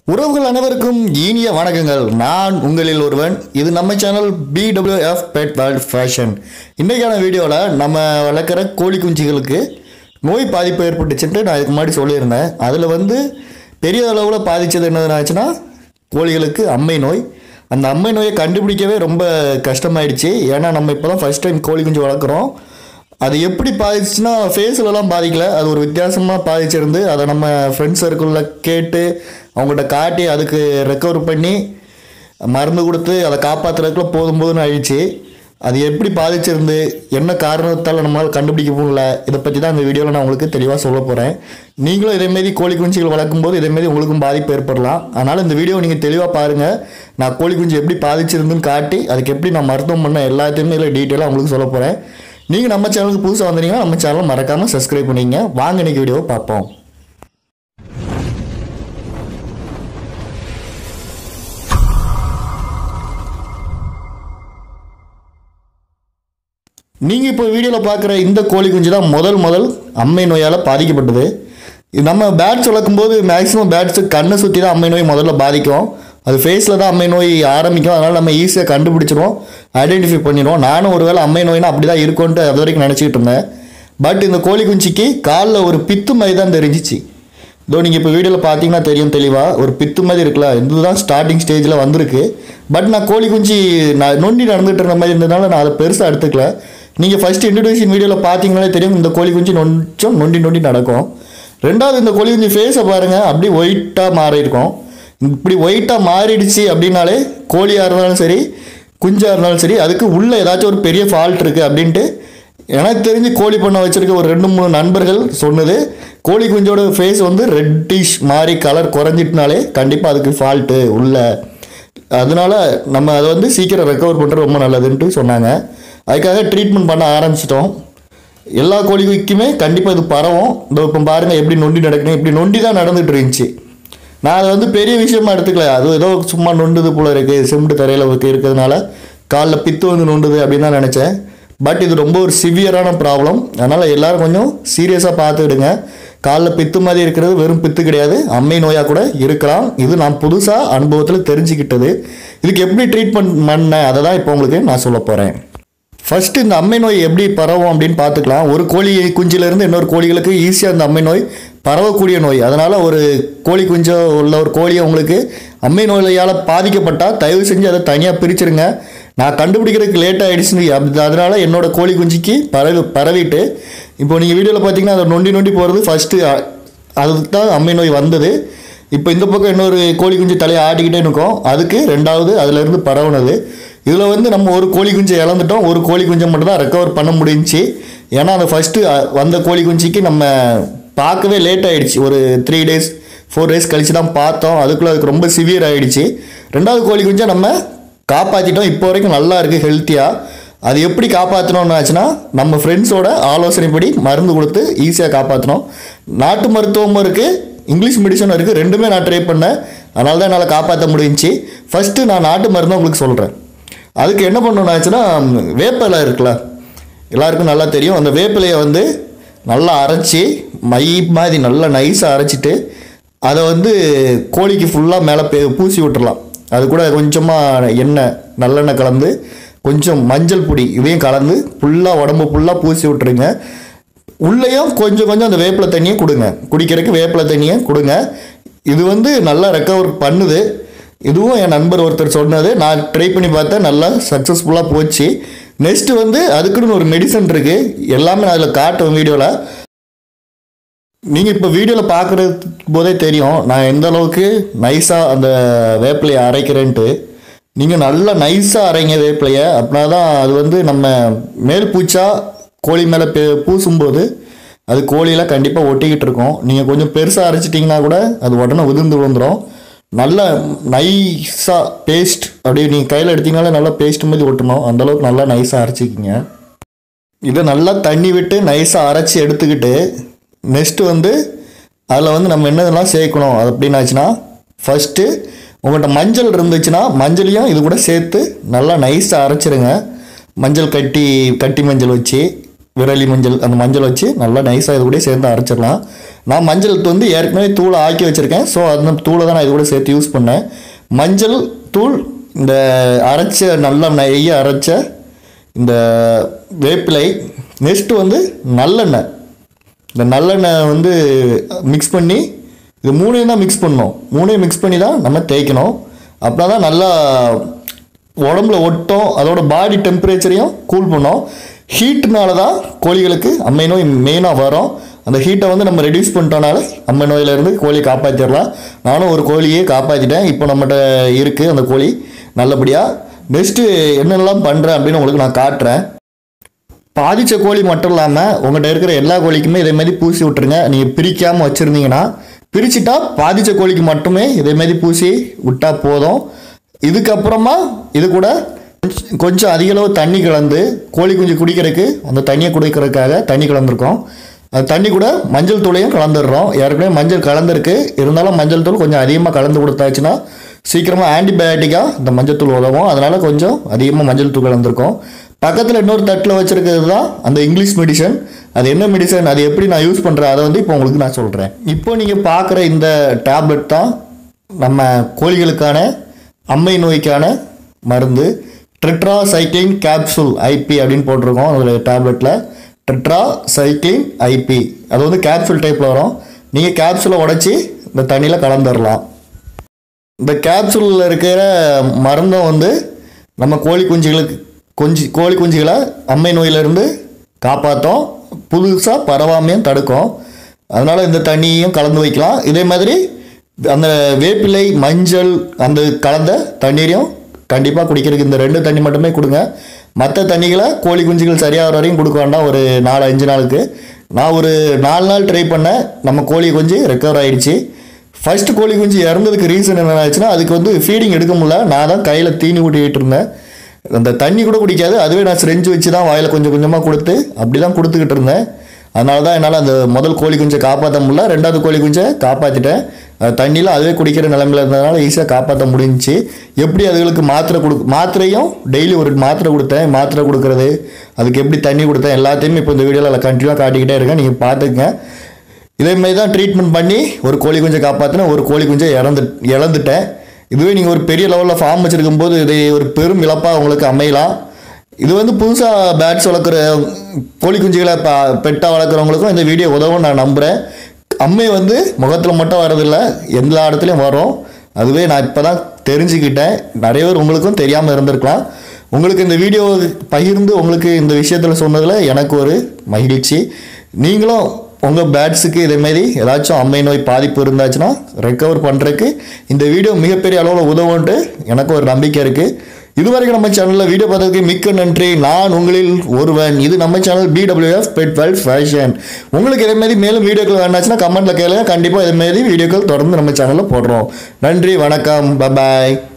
உறவுகள் அனைவருக்கும் இனிய வணக்கங்கள் நான் உங்களில் ஒருவன் இது நம்ம channel P W F pet world fashion இன்றைக்கான வீடியோவில் நம்ம வளர்க்குற கோழி குஞ்சுகளுக்கு நோய் பாதிப்பு ஏற்பட்டுச்சுன்ட்டு நான் இதுக்கு முன்னாடி சொல்லியிருந்தேன் அதில் வந்து பெரிய அளவில் பாதித்தது என்னதுனாச்சுன்னா கோழிகளுக்கு அம்மை நோய் அந்த அம்மை நோயை கண்டுபிடிக்கவே ரொம்ப கஷ்டமாயிடுச்சு ஏன்னா நம்ம இப்போ தான் ஃபஸ்ட் டைம் கோழி குஞ்சு வளர்க்குறோம் அது எப்படி பாதிச்சுன்னா ஃபேஸ்லலாம் பாதிக்கல அது ஒரு வித்தியாசமாக பாதிச்சிருந்து அதை நம்ம ஃப்ரெண்ட்ஸ் சர்க்கிளில் கேட்டு அவங்கள்ட்ட காட்டி அதுக்கு ரெக்கவர் பண்ணி மருந்து கொடுத்து அதை காப்பாற்றுறதுக்குள்ள போதும் போதும்னு ஆயிடுச்சு அது எப்படி பாதிச்சிருந்து என்ன காரணத்தால் நம்மளால் கண்டுபிடிக்க முடியல இதை பற்றி தான் இந்த வீடியோவில் நான் உங்களுக்கு தெளிவாக சொல்ல போகிறேன் நீங்களும் இதேமாரி கோழி குஞ்சுகள் வளர்க்கும் போது இதேமாரி உங்களுக்கும் பாதிப்பு ஏற்படலாம் அதனால் இந்த வீடியோ நீங்கள் தெளிவாக பாருங்கள் நான் கோழி குஞ்சு எப்படி பாதிச்சிருந்துன்னு காட்டி அதுக்கு எப்படி நான் மருத்துவம் பண்ண எல்லாத்தையுமே இதில் டீட்டெயிலாக உங்களுக்கு சொல்ல போகிறேன் நீங்கள் நம்ம சேனலுக்கு புதுசாக வந்தீங்கன்னா நம்ம சேனலை மறக்காமல் சப்ஸ்கிரைப் பண்ணிங்க வாங்க இன்னைக்கு வீடியோவை பார்ப்போம் நீங்கள் இப்போ வீடியோவில் பார்க்குற இந்த கோழி குஞ்சு தான் முதல் முதல் அம்மை நோயால் பாதிக்கப்பட்டது இது நம்ம பேட்ஸ் வளர்க்கும்போது மேக்ஸிமம் பேட்ஸு கண்ணை சுற்றி தான் அம்மை நோய் முதல்ல பாதிக்கும் அது ஃபேஸில் தான் அம்மை நோய் ஆரம்பிக்கும் அதனால் நம்ம ஈஸியாக கண்டுபிடிச்சிருவோம் ஐடென்டிஃபை பண்ணிடுவோம் நானும் ஒருவேளை அம்மை நோய்னா அப்படி தான் இருக்கும்ன்ட்டு அது வரைக்கும் நினச்சிக்கிட்டு இருந்தேன் பட் இந்த கோழி குஞ்சிக்கு காலில் ஒரு பித்து மாதிரி தான் தெரிஞ்சிச்சு இதோ நீங்கள் இப்போ வீடியோவில் பார்த்தீங்கன்னா தெரியும் தெளிவாக ஒரு பித்து மாதிரி இருக்குல்ல இதுதான் ஸ்டார்டிங் ஸ்டேஜில் வந்திருக்கு பட் நான் கோழி குஞ்சு நான் நொண்டி நடந்துட்டு இருந்த மாதிரி இருந்ததுனால நான் அதை பெருசாக எடுத்துக்கல நீங்கள் ஃபஸ்ட் இன்ட்ரடியூஷன் வீடியோவில் பார்த்தீங்கன்னாலே தெரியும் இந்த கோழி குஞ்சு கொஞ்சம் நொண்டி நொண்டி நடக்கும் ரெண்டாவது இந்த கோழி குஞ்சு ஃபேஸை பாருங்கள் அப்படியே ஒயிட்டாக மாறி இருக்கும் இப்படி ஒயிட்டாக மாறிடுச்சு அப்படின்னாலே கோழியாக இருந்தாலும் சரி குஞ்சாக இருந்தாலும் சரி அதுக்கு உள்ளே ஏதாச்சும் ஒரு பெரிய ஃபால்ட் இருக்குது அப்படின்ட்டு எனக்கு தெரிஞ்சு கோழி பண்ண வச்சிருக்க ஒரு ரெண்டு மூணு நண்பர்கள் சொன்னது கோழி குஞ்சோட ஃபேஸ் வந்து ரெட்டிஷ் மாதிரி கலர் குறைஞ்சிட்டுனாலே கண்டிப்பாக அதுக்கு ஃபால்ட்டு உள்ள அதனால நம்ம அதை வந்து சீக்கிரம் ரெக்கவர் பண்ணுறது ரொம்ப நல்லதுன்ட்டு சொன்னாங்க அதுக்காக ட்ரீட்மெண்ட் பண்ண ஆரம்பிச்சிட்டோம் எல்லா கோழிக்குமே கண்டிப்பாக இது பரவும் இந்த இப்போ பாருங்கள் எப்படி நொண்டி நடக்கணும் இப்படி நொண்டி தான் நடந்துட்டு இருந்துச்சு நான் அதை வந்து பெரிய விஷயமா எடுத்துக்கல அது ஏதோ சும்மா நொண்டுது போல இருக்குது சிமெண்ட் தரையில் இருக்கிறதுனால காலில் பித்து வந்து நொண்டுது அப்படின்னு தான் நினச்சேன் பட் இது ரொம்ப ஒரு சிவியரான ப்ராப்ளம் அதனால் எல்லாரும் கொஞ்சம் சீரியஸாக பார்த்துக்கிடுங்க காலில் பித்து மாதிரி இருக்கிறது வெறும் பித்து கிடையாது அம்மை நோயாக கூட இருக்கலாம் இது நான் புதுசாக அனுபவத்தில் தெரிஞ்சுக்கிட்டது இதுக்கு எப்படி ட்ரீட்மெண்ட் பண்ணேன் அதை தான் இப்போ உங்களுக்கு நான் சொல்ல போகிறேன் ஃபர்ஸ்ட் இந்த அம்மை நோய் எப்படி பரவும் அப்படின்னு பார்த்துக்கலாம் ஒரு கோழி குஞ்சிலேருந்து இன்னொரு கோழிகளுக்கு ஈஸியாக இந்த அம்மை நோய் பரவக்கூடிய நோய் அதனால் ஒரு கோழி குஞ்சோ உள்ள ஒரு கோழியை உங்களுக்கு அம்மை நோயால் பாதிக்கப்பட்டால் தயவு செஞ்சு அதை தனியாக பிரிச்சிருங்க நான் கண்டுபிடிக்கிறதுக்கு லேட் ஆகிடுச்சுன்னு அப்படி அதனால் என்னோட கோழி குஞ்சிக்கு பரவி பரவிட்டு இப்போ நீங்கள் வீடியோவில் பார்த்தீங்கன்னா அதை நொண்டி நொண்டி போகிறது ஃபஸ்ட்டு அதுக்கு தான் அம்மை நோய் வந்தது இப்போ இந்த பக்கம் இன்னொரு கோழி குஞ்சு தலையை ஆட்டிக்கிட்டே இருக்கும் அதுக்கு ரெண்டாவது அதுலேருந்து பரவுனது இதில் வந்து நம்ம ஒரு கோழி குஞ்சை இழந்துட்டோம் ஒரு கோழி குஞ்சை மட்டும் தான் ரெக்கவர் பண்ண முடிஞ்சுச்சு ஏன்னா அந்த ஃபஸ்ட்டு வந்த கோழி குஞ்சிக்கு நம்ம பார்க்கவே லேட் ஆகிடுச்சு ஒரு த்ரீ டேஸ் ஃபோர் டேஸ் கழிச்சு தான் பார்த்தோம் அதுக்குள்ளே அதுக்கு ரொம்ப சிவியர் ஆகிடுச்சு ரெண்டாவது கோழி குஞ்சை நம்ம காப்பாற்றிட்டோம் இப்போ வரைக்கும் நல்லா இருக்குது ஹெல்த்தியாக அது எப்படி காப்பாற்றணும்னு ஆச்சுன்னா நம்ம ஃப்ரெண்ட்ஸோட ஆலோசனைப்படி மருந்து கொடுத்து ஈஸியாக காப்பாற்றணும் நாட்டு மருத்துவமும் இருக்குது இங்கிலீஷ் மெடிசனும் இருக்குது ரெண்டுமே நான் ட்ரை பண்ணேன் அதனால தான் என்னால் காப்பாற்ற முடிஞ்சுச்சு ஃபஸ்ட்டு நான் நாட்டு மருந்து உங்களுக்கு சொல்கிறேன் அதுக்கு என்ன பண்ணணும் ஆச்சுன்னா வேப்பிலை இருக்குல்ல எல்லாருக்கும் நல்லா தெரியும் அந்த வேப்பிலையை வந்து நல்லா அரைச்சி மை மாதிரி நல்லா நைஸாக அரைச்சிட்டு அதை வந்து கோழிக்கு ஃபுல்லாக மேலே பே பூசி விட்டுறலாம் அது கூட கொஞ்சமாக எண்ணெய் நல்லெண்ணெய் கலந்து கொஞ்சம் மஞ்சள் பொடி இதையும் கலந்து ஃபுல்லாக உடம்பு ஃபுல்லாக பூசி விட்டுருங்க உள்ளேயும் கொஞ்சம் கொஞ்சம் அந்த வேப்பிலை தண்ணியை கொடுங்க குடிக்கிறதுக்கு வேப்பிலை தண்ணியை கொடுங்க இது வந்து நல்லா ரெக்கவர் பண்ணுது இதுவும் என் நண்பர் ஒருத்தர் சொன்னது நான் ட்ரை பண்ணி பார்த்தேன் நல்லா சக்ஸஸ்ஃபுல்லாக போச்சு நெக்ஸ்ட்டு வந்து அதுக்குன்னு ஒரு மெடிசன் இருக்குது எல்லாமே நான் அதில் காட்டுவேன் வீடியோவில் நீங்கள் இப்போ வீடியோவில் பார்க்குறது போதே தெரியும் நான் எந்த அளவுக்கு நைஸாக அந்த வேப்பிலையை அரைக்கிறேன்ட்டு நீங்கள் நல்லா நைஸாக அரைங்க வேப்பிலையை அப்படின்னா தான் அது வந்து நம்ம மேல் பூச்சா கோழி மேலே பெ பூசும்போது அது கோழியில் கண்டிப்பாக ஒட்டிக்கிட்டு இருக்கும் நீங்கள் கொஞ்சம் பெருசாக அரைச்சிட்டிங்கன்னா கூட அது உடனே உதிர்ந்து விழுந்துடும் நல்ல நைஸாக பேஸ்ட் அப்படியே நீங்கள் கையில் எடுத்தீங்கனாலே நல்லா பேஸ்ட் மாதிரி ஒட்டணும் அந்தளவுக்கு நல்லா நைஸாக அரைச்சிக்கிங்க இதை நல்லா தண்ணி விட்டு நைஸாக அரைச்சி எடுத்துக்கிட்டு நெக்ஸ்ட்டு வந்து அதில் வந்து நம்ம என்னதெல்லாம் சேர்க்கணும் அது அப்படின்னாச்சுன்னா ஃபஸ்ட்டு உங்கள்கிட்ட மஞ்சள் இருந்துச்சுன்னா மஞ்சளையும் இது கூட சேர்த்து நல்லா நைஸாக அரைச்சிருங்க மஞ்சள் கட்டி கட்டி மஞ்சள் வச்சு விரலி மஞ்சள் அந்த மஞ்சள் வச்சு நல்லா நைஸாக இது கூட சேர்ந்து அரைச்சிடலாம் நான் மஞ்சள் வந்து ஏற்கனவே தூளை ஆக்கி வச்சுருக்கேன் ஸோ அந்த தூளை தான் நான் இது கூட சேர்த்து யூஸ் பண்ணேன் மஞ்சள் தூள் இந்த அரைச்ச நல்ல நெய்யை அரைச்ச இந்த வேப்பிலை நெக்ஸ்ட்டு வந்து நல்லெண்ணெய் இந்த நல்லெண்ணெய் வந்து மிக்ஸ் பண்ணி இது மூணையும் தான் மிக்ஸ் பண்ணணும் மூணையும் மிக்ஸ் பண்ணி தான் நம்ம தேய்க்கணும் அப்படின்னா தான் நல்லா உடம்புல ஒட்டும் அதோட பாடி டெம்பரேச்சரையும் கூல் பண்ணும் ஹீட்னால தான் கோழிகளுக்கு அம்மை நோய் மெயினாக வரும் அந்த ஹீட்டை வந்து நம்ம ரெடியூஸ் பண்ணிட்டோனால அம்மை நோயிலேருந்து கோழியை காப்பாற்றிடலாம் நானும் ஒரு கோழியை காப்பாற்றிட்டேன் இப்போ நம்மகிட்ட இருக்குது அந்த கோழி நல்லபடியாக நெக்ஸ்ட்டு என்னென்னலாம் பண்ணுறேன் அப்படின்னு உங்களுக்கு நான் காட்டுறேன் பாதித்த கோழி மட்டும் இல்லாமல் உங்கள்கிட்ட இருக்கிற எல்லா கோழிக்குமே இதே மாதிரி பூசி விட்ருங்க நீங்கள் பிரிக்காமல் வச்சுருந்தீங்கன்னா பிரிச்சுட்டா பாதித்த கோழிக்கு மட்டுமே இதே மாதிரி பூசி விட்டால் போதும் இதுக்கப்புறமா இது கூட கொஞ்ச- கொஞ்சம் அதிக அளவு தண்ணி கலந்து கோழி குஞ்சு குடிக்கிறதுக்கு அந்த தண்ணியை குடிக்கிறதுக்காக தண்ணி கலந்துருக்கோம் அந்த தண்ணி கூட மஞ்சள் தூளையும் கலந்துடுறோம் ஏற்கனவே மஞ்சள் கலந்துருக்கு இருந்தாலும் மஞ்சள் தூள் கொஞ்சம் அதிகமாக கலந்து கொடுத்தாச்சுன்னா சீக்கிரமாக ஆன்டிபயோட்டிக்காக இந்த மஞ்சள் தூள் உதவும் அதனால் கொஞ்சம் அதிகமாக மஞ்சள் தூள் கலந்துருக்கோம் பக்கத்தில் இன்னொரு தட்டில் வச்சுருக்கிறது தான் அந்த இங்கிலீஷ் மெடிசன் அது என்ன மெடிசன் அது எப்படி நான் யூஸ் பண்ணுறேன் அதை வந்து இப்போ உங்களுக்கு நான் சொல்கிறேன் இப்போ நீங்கள் பார்க்குற இந்த டேப்லெட் தான் நம்ம கோழிகளுக்கான அம்மை நோய்க்கான மருந்து ட்ரிட்ரா சைக்ளின் கேப்சூல் ஐபி அப்படின்னு போட்டிருக்கோம் அதில் டேப்லெட்டில் ட்ரிட்ரா சைக்ளின் ஐபி அது வந்து கேப்சூல் டைப்பில் வரும் நீங்கள் கேப்சூலை உடச்சி இந்த தண்ணியில் கலந்துடலாம் இந்த கேப்சூலில் இருக்கிற மருந்தும் வந்து நம்ம கோழி குஞ்சுகளுக்கு கொஞ்சி கோழி குஞ்சுகளை அம்மை நோயிலிருந்து காப்பாற்றும் புதுசாக பரவாமையும் தடுக்கும் அதனால் இந்த தண்ணியையும் கலந்து வைக்கலாம் இதே மாதிரி அந்த வேப்பிலை மஞ்சள் அந்த கலந்த தண்ணீரையும் கண்டிப்பாக குடிக்கிறதுக்கு இந்த ரெண்டு தண்ணி மட்டுமே கொடுங்க மற்ற தண்ணிகளை கோழி குஞ்சுகள் சரியாகிற வரையும் கொடுக்க வேண்டாம் ஒரு நாலு அஞ்சு நாளுக்கு நான் ஒரு நாலு நாள் ட்ரை பண்ணேன் நம்ம கோழி குஞ்சு ரெக்கவர் ஆயிடுச்சு ஃபர்ஸ்ட் கோழி குஞ்சு இறந்ததுக்கு ரீசன் என்ன ஆச்சுன்னா அதுக்கு வந்து ஃபீடிங் எடுக்க முடியல நான் தான் கையில் தீனி ஊட்டிக்கிட்டு இருந்தேன் அந்த தண்ணி கூட குடிக்காது அதுவே நான் செஞ்சு வச்சு தான் வாயில் கொஞ்சம் கொஞ்சமாக கொடுத்து அப்படி தான் கொடுத்துக்கிட்டு இருந்தேன் அதனால தான் என்னால் அந்த முதல் கோழி குஞ்சை காப்பாற்ற முடியல ரெண்டாவது கோழி குஞ்சை காப்பாற்றிட்டேன் அது தண்ணியில் அதுவே குடிக்கிற நிலைமையில இருந்ததுனால ஈஸியாக காப்பாற்ற முடிஞ்சுச்சு எப்படி அதுகளுக்கு மாத்திரை கொடு மாத்திரையும் டெய்லி ஒரு மாத்திரை கொடுத்தேன் மாத்திரை கொடுக்கறது அதுக்கு எப்படி தண்ணி கொடுத்தேன் எல்லாத்தையுமே இப்போ இந்த வீடியோவில் கண்டினியூவாக காட்டிக்கிட்டே இருக்கேன் நீங்கள் பார்த்துக்கங்க இதே மாதிரி தான் ட்ரீட்மெண்ட் பண்ணி ஒரு கோழி குஞ்சை காப்பாற்றினேன் ஒரு கோழி குஞ்சை இறந்து இழந்துட்டேன் இதுவே நீங்கள் ஒரு பெரிய லெவலில் ஃபார்ம் வச்சுருக்கும் போது இது ஒரு பெரும் இழப்பாக உங்களுக்கு அமையலாம் இது வந்து புதுசாக பேட்ஸ் வளர்க்குற கோழி குஞ்சுகளை ப பெட்டாக வளர்க்குறவங்களுக்கும் இந்த வீடியோ உதவும் நான் நம்புகிறேன் அம்மை வந்து முகத்தில் மட்டும் வரதில்லை எல்லா இடத்துலையும் வரும் அதுவே நான் இப்போ தான் தெரிஞ்சுக்கிட்டேன் நிறைய பேர் உங்களுக்கும் தெரியாமல் இருந்திருக்கலாம் உங்களுக்கு இந்த வீடியோ பகிர்ந்து உங்களுக்கு இந்த விஷயத்தில் சொன்னதில் எனக்கு ஒரு மகிழ்ச்சி நீங்களும் உங்கள் பேட்ஸுக்கு இதேமாரி ஏதாச்சும் அம்மை நோய் பாதிப்பு இருந்தாச்சுன்னா ரெக்கவர் பண்ணுறதுக்கு இந்த வீடியோ மிகப்பெரிய அளவில் உதவுன்ட்டு எனக்கு ஒரு நம்பிக்கை இருக்குது இதுவரைக்கும் நம்ம சேனலில் வீடியோ பார்த்ததுக்கு மிக்க நன்றி நான் உங்களில் ஒருவன் இது நம்ம channel P W F pet well fashion உங்களுக்கு இதேமாரி மேலும் வீடியோக்கள் வேணாச்சுன்னா கமெண்ட்டில் கேளுங்க கண்டிப்பாக இதேமாரி வீடியோக்கள் தொடர்ந்து நம்ம சேனலில் போடுறோம் நன்றி வணக்கம் பபாய்